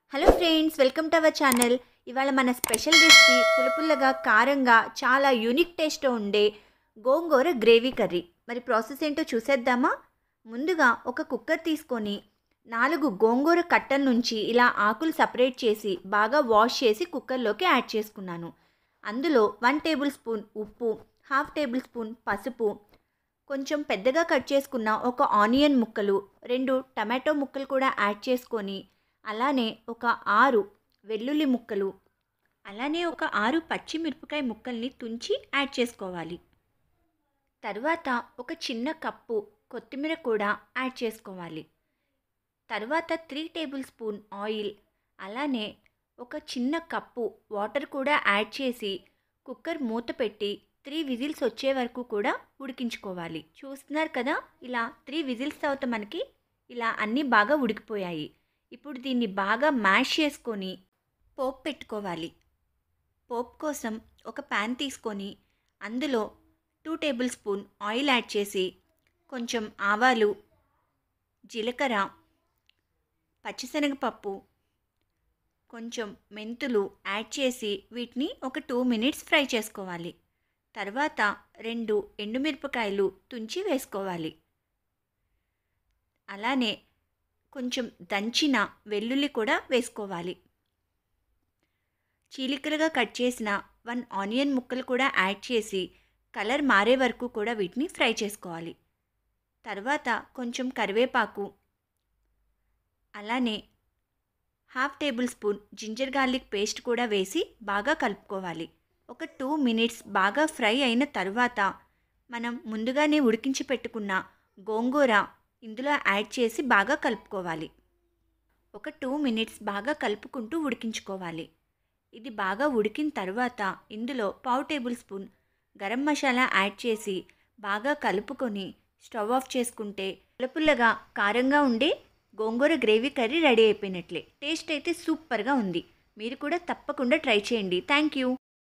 hello friends welcome to our channel ఇవాళ మన special recipe పులుపుల్లగా కారంగా చాలా యూనిక్ టేస్ట్ ఉండే గోంగూర గ్రేవీ కర్రీ మరి ప్రాసెస్ ఏంటో చూసేద్దామా ముందుగా ఒక కుక్కర్ తీసుకొని నాలుగు గోంగూర కట్టల నుంచి ఇలా ఆకులు సపరేట్ చేసి బాగా వాష్ చేసి కుక్కర్లోకి యాడ్ చేసుకున్నాను అందులో వన్ టేబుల్ స్పూన్ ఉప్పు హాఫ్ టేబుల్ స్పూన్ పసుపు కొంచెం పెద్దగా కట్ చేసుకున్న ఒక ఆనియన్ ముక్కలు రెండు టమాటో ముక్కలు కూడా యాడ్ చేసుకొని అలానే ఒక ఆరు వెల్లుల్లి ముక్కలు అలానే ఒక ఆరు పచ్చిమిరపకాయ ముక్కల్ని తుంచి యాడ్ చేసుకోవాలి తర్వాత ఒక చిన్న కప్పు కొత్తిమీర కూడా యాడ్ చేసుకోవాలి తర్వాత త్రీ టేబుల్ స్పూన్ ఆయిల్ అలానే ఒక చిన్న కప్పు వాటర్ కూడా యాడ్ చేసి కుక్కర్ మూత పెట్టి త్రీ విజిల్స్ వచ్చే వరకు కూడా ఉడికించుకోవాలి చూస్తున్నారు కదా ఇలా త్రీ విజిల్స్ తర్వాత మనకి ఇలా అన్నీ బాగా ఉడికిపోయాయి ఇప్పుడు దీన్ని బాగా మ్యాష్ చేసుకొని పోపు పెట్టుకోవాలి పోపు కోసం ఒక ప్యాన్ తీసుకొని అందులో two table spoon oil add చేసి కొంచెం ఆవాలు జీలకర్ర పచ్చిశనగపప్పు కొంచెం మెంతులు యాడ్ చేసి వీటిని ఒక టూ మినిట్స్ ఫ్రై చేసుకోవాలి తర్వాత రెండు ఎండుమిరపకాయలు తుంచి వేసుకోవాలి అలానే కొంచెం దంచిన వెల్లుల్లి కూడా వేసుకోవాలి చీలికలుగా కట్ చేసిన వన్ ఆనియన్ ముక్కలు కూడా యాడ్ చేసి కలర్ మారే వరకు కూడా వీటిని ఫ్రై చేసుకోవాలి తర్వాత కొంచెం కరివేపాకు అలానే half table spoon ginger garlic paste కూడా వేసి బాగా కలుపుకోవాలి ఒక టూ మినిట్స్ బాగా ఫ్రై అయిన తర్వాత మనం ముందుగానే ఉడికించి పెట్టుకున్న గోంగూర ఇందులో యాడ్ చేసి బాగా కలుపుకోవాలి ఒక టూ మినిట్స్ బాగా కలుపుకుంటూ ఉడికించుకోవాలి ఇది బాగా ఉడికిన తర్వాత ఇందులో పావు table spoon garam masala add చేసి బాగా కలుపుకొని స్టవ్ ఆఫ్ చేసుకుంటే పుల్లపుల్లగా కారంగా ఉండే గోంగూర గ్రేవీ కర్రీ రెడీ అయిపోయినట్లే టేస్ట్ అయితే సూపర్గా ఉంది మీరు కూడా తప్పకుండా ట్రై చేయండి థ్యాంక్ యూ